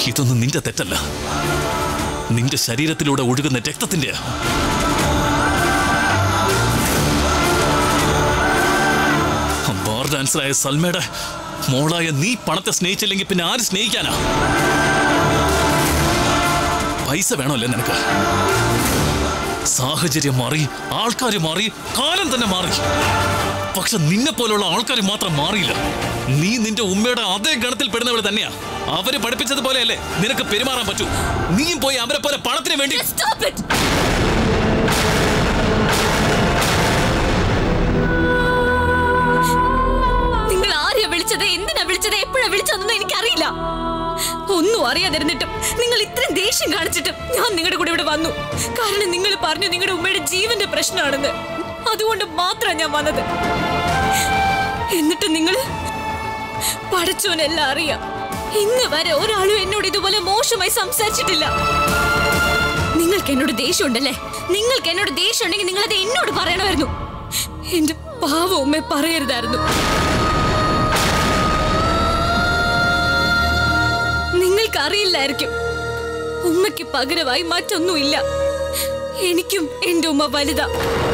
ഇതൊന്നും നിന്റെ തെറ്റല്ല നിന്റെ ശരീരത്തിലൂടെ ഒഴുകുന്ന രക്തത്തിന്റെ ബാർ ഡാൻസറായ സൽമയുടെ മോളായ നീ പണത്തെ സ്നേഹിച്ചില്ലെങ്കിൽ പിന്നെ ആര് സ്നേഹിക്കാനാ പൈസ വേണമല്ലേ നിനക്ക് സാഹചര്യം മാറി ആൾക്കാർ മാറി കാലം തന്നെ മാറി പക്ഷെ നിന്നെ പോലുള്ള ആൾക്കാർ മാത്രം മാറിയില്ല നീ നിന്റെ ഉമ്മയുടെ അതേ ഗണത്തിൽ പെടുന്നവൾ തന്നെയാ അവര് പഠിപ്പിച്ചതുപോലെയല്ലേ നിനക്ക് പെരുമാറാൻ പറ്റൂ നീയും പോയി അവരെ പോലെ പണത്തിന് വേണ്ടി Just stop it! നിങ്ങൾ ആരെയാ വിളിച്ചത് എന്തിനാ വിളിച്ചത് എപ്പോഴാ വിളിച്ചതെന്നൊന്നും എനിക്കറിയില്ല ഒന്നും അറിയാതിരുന്നിട്ടും നിങ്ങൾ ഇത്രയും ദേഷ്യം കാണിച്ചിട്ടും ഞാൻ നിങ്ങളുടെ കൂടെ ഇവിടെ വന്നു കാരണം നിങ്ങൾ പറഞ്ഞു നിങ്ങളുടെ ഉമ്മയുടെ ജീവന്റെ പ്രശ്നമാണെന്ന് അതുകൊണ്ട് മാത്രമാണ് ഞാൻ വന്നത് എന്നിട്ട് നിങ്ങൾ പഠിച്ചോനെല്ലാം അറിയാം ഇന്ന് വരെ ഒരാളും എന്നോട് ഇതുപോലെ മോശമായി സംസാരിച്ചിട്ടില്ല നിങ്ങൾക്ക് എന്നോട് ദേഷ്യം ഉണ്ടല്ലേ നിങ്ങൾക്ക് എന്നോട് ദേഷ്യം ഉണ്ടെങ്കിൽ നിങ്ങൾ അത് എന്നോട് പറയണമായിരുന്നു എന്റെ പാവ ഉമ്മ പറയരുതായിരുന്നു നിങ്ങൾക്ക് അറിയില്ലായിരിക്കും ഉമ്മയ്ക്ക് പകരമായി മറ്റൊന്നുമില്ല എനിക്കും എന്റെ ഉമ്മ വലുതാ